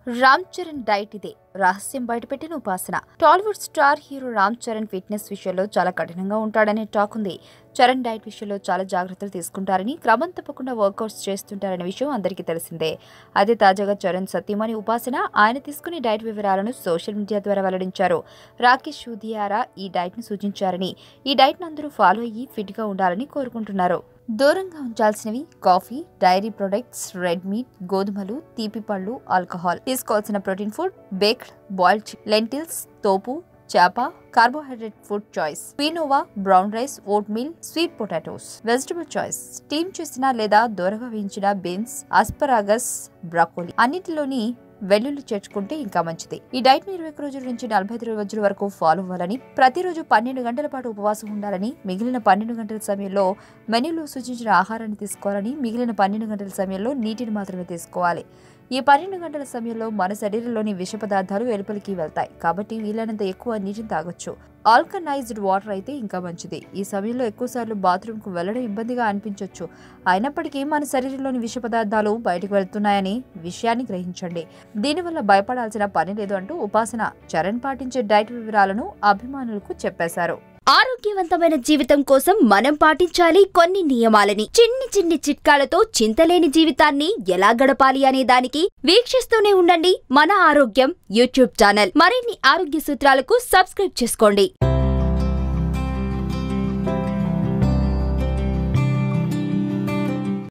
Ram Charan diet ఇదే రహస్యం బయటపెట్టిన Upasana Tollywood star hero Ram Charan fitness విషయంలో చాలా కఠినంగా ఉంటాడనే టాక్ ఉంది చరణ్ డైట్ విషయంలో చాలా జాగ్రత్తలు తీసుకుంటారని క్రమం తప్పకుండా వర్కౌట్స్ చేస్తుంటారనే విషయం అందరికీ తెలిసిందే అదే తాజాగా చరణ్ సత్యమణి ఉపాసన ఆయన తీసుకునే డైట్ వివరాలను సోషల్ మీడియా ద్వారా వెల్లడించారు రాకేష్ ఉదియారా ఈ డైట్ ను సూచించారని ఈ డైట్ ను అందరూ ఫాలో అయ్యి ఫిట్ గా ఉండాలని కోరుకుంటున్నారు దూరంగా ఉంచాల్సినవి coffee dairy products red meat గోధుమలు తీపి పళ్ళు ఆల్కహాల్ తీసుకోవాల్సిన protein food baked boiled lentils తోపు చేప carbohydrate food choice quinoa brown rice oatmeal sweet potatoes vegetable choice steam చేసిన లేదా దూరగా వేయించిన బీన్స్ ఆస్పరాగస్ బ్రాకోలీ అన్నిటిలోని వెల్లుల్లి చేర్చుకుంటే ఇంకా మంచిది ఈ డైట్ ను ఇరవై ఒక్క రోజుల నుంచి నలభై ఐదు రోజుల వరకు ఫాలో అవ్వాలని ప్రతిరోజు పన్నెండు గంటల పాటు ఉపవాసం ఉండాలని మిగిలిన పన్నెండు గంటల సమయంలో మెనూలో సూచించిన ఆహారాన్ని తీసుకోవాలని మిగిలిన పన్నెండు గంటల సమయంలో నీటిని మాత్రమే తీసుకోవాలి ఈ పన్నెండు గంటల సమయంలో మన శరీరంలోని విష పదార్థాలు వెలుపలికి వెళ్తాయి కాబట్టి వీలైనంత ఎక్కువ నీటిని తాగొచ్చు ఆల్కనైజ్డ్ వాటర్ అయితే ఇంకా మంచిది ఈ సమయంలో ఎక్కువసార్లు బాత్రూంకు వెళ్లడం ఇబ్బందిగా అనిపించవచ్చు అయినప్పటికీ మన శరీరంలోని విష పదార్థాలు బయటకు వెళ్తున్నాయని విషయాన్ని గ్రహించండి దీనివల్ల భయపడాల్సిన పని లేదు అంటూ ఉపాసన చరణ్ పాటించే డైట్ వివరాలను అభిమానులకు చెప్పేశారు ఆరోగ్యవంతమైన జీవితం కోసం మనం పాటించాలి కొన్ని నియమాలని చిన్ని చిన్ని చిట్కాలతో చింతలేని జీవితాన్ని ఎలా గడపాలి అనే దానికి వీక్షిస్తూనే ఉండండి మన ఆరోగ్యం యూట్యూబ్ ఛానల్ మరిన్ని ఆరోగ్య సూత్రాలకు సబ్స్క్రైబ్ చేసుకోండి